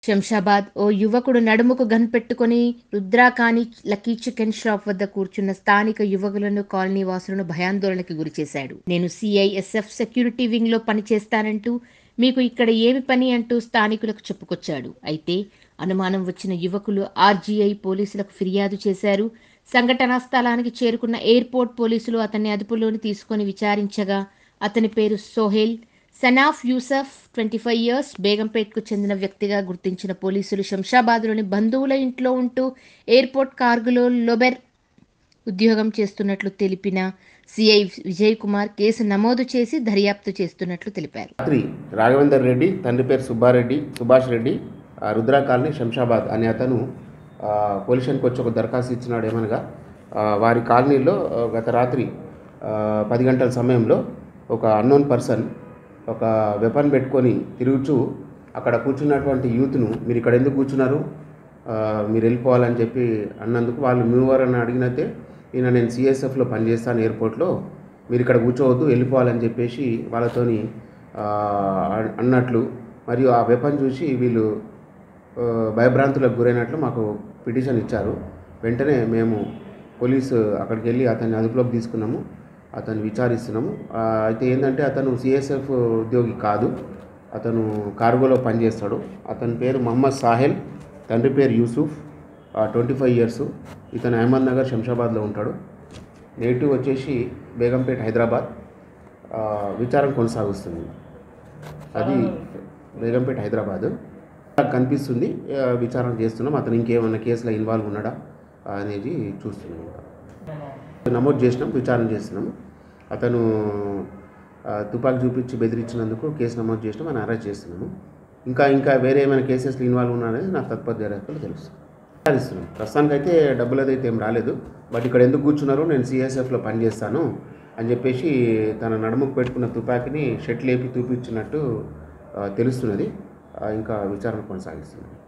శంషాబాద్ ఓ యువకుడు నడుముకు గన్ పెట్టుకుని రుద్రాకాని లక్కీ చికెన్ షాప్ వద్ద కూర్చున్న స్థానిక యువకులను కాలనీ వాసులను భయాందోళనకి గురిచేశాడు నేను సిఐఎస్ఎఫ్ సెక్యూరిటీ వింగ్ లో పనిచేస్తానంటూ మీకు ఇక్కడ ఏమి పని అంటూ స్థానికులకు చెప్పుకొచ్చాడు అయితే అనుమానం వచ్చిన యువకులు ఆర్జీఐ పోలీసులకు ఫిర్యాదు చేశారు సంఘటనా స్థలానికి చేరుకున్న ఎయిర్పోర్ట్ పోలీసులు అతన్ని అదుపులోని తీసుకొని విచారించగా అతని పేరు Sohail son of Yusuf twenty five years బేగంపేట్కు చెందిన వ్యక్తిగా గుర్తించిన పోలీసులు శంషాబాద్లోని బంధువుల ఇంట్లో ఉంటూ ఎయిర్పోర్ట్ కార్గులో లొబెర్ ఉద్యోగం చేస్తున్నట్లు తెలిపిన సిఐ విజయ్ కుమార్ కేసు నమోదు చేసి దర్యాప్తు చేస్తున్నట్లు తెలిపారు రాత్రి రాఘవేందర్ రెడ్డి తండ్రి పేరు సుబ్బారెడ్డి సుభాష్ రెడ్డి ఆ, రుద్రా కాలనీ శంషాబాద్ అనే అతను ఆ, పోలీస్ స్టేషన్కి వచ్చి ఒక దరఖాస్తు ఇచ్చినాడు ఏమనగా ఆ, వారి కాలనీలో ఆ, గత రాత్రి ఆ, పది గంటల సమయంలో ఒక అన్నోన్ పర్సన్ ఒక వెపన్ పెట్టుకొని తిరుగుచూ అక్కడ కూర్చున్నటువంటి యూత్ను మీరు ఇక్కడ ఎందుకు కూర్చున్నారు ఆ, మీరు వెళ్ళిపోవాలని చెప్పి అన్నందుకు వాళ్ళు మీవరని అడిగినట్టే ఈయన నేను సిఎస్ఎఫ్లో పనిచేస్తాను ఎయిర్పోర్ట్లో మీరు ఇక్కడ కూర్చోవద్దు వెళ్ళిపోవాలని చెప్పేసి వాళ్ళతోని ఆ, అన్- అన్నట్లు మరియు ఆ వెపన్ చూసి వీళ్ళు ఆ, భయభ్రాంతులకు గురైనట్లు మాకు పిటిషన్ ఇచ్చారు వెంటనే మేము పోలీసు అక్కడికి వెళ్ళి అతన్ని అదుపులోకి తీసుకున్నాము అతన్ని విచారిస్తున్నాము ఆ, అయితే ఏంటంటే అతను సిఎస్ఎఫ్ ఉద్యోగి కాదు అతను కార్గోలో పనిచేస్తాడు అతని పేరు మహమ్మద్ సాహెల్ తండ్రి పేరు యూసుఫ్ ట్వంటీ ఫైవ్ ఇయర్స్ ఇతను అహ్మద్ నగర్ శంషాబాద్లో ఉంటాడు నేటివ్ వచ్చేసి బేగంపేట్ హైదరాబాద్ ఆ, విచారణ కొనసాగుస్తుంది అది బేగంపేట్ హైదరాబాద్ నాకు కనిపిస్తుంది ఆ, విచారణ చేస్తున్నాం అతను ఇంకేమన్నా కేసులో ఇన్వాల్వ్ ఉన్నాడా అనేది చూస్తున్నాం ఇంకా నమోదు చేసినాం విచారణ చేస్తున్నాం అతను ఆ, తుపాకీ చూపించి బెదిరించినందుకు కేసు నమోదు చేసినాం అని అరెస్ట్ చేస్తున్నాము ఇంకా ఇంకా వేరే ఏమైనా కేసెస్లో ఇన్వాల్వ్ ఉన్నారనేది నాకు తత్పర దర్యాప్తులో తెలుస్తుంది విచారిస్తున్నాం ప్రస్తుతానికి అయితే డబ్బులు అయితే ఏం రాలేదు బట్ ఇక్కడ ఎందుకు కూర్చున్నారు నేను సిఎస్ఎఫ్లో పనిచేస్తాను అని చెప్పేసి తన నడుముకు పెట్టుకున్న తుపాకీని షెట్ లేపి చూపించినట్టు ఆ, తెలుస్తున్నది ఆ, ఇంకా విచారణ కొనసాగిస్తున్నాం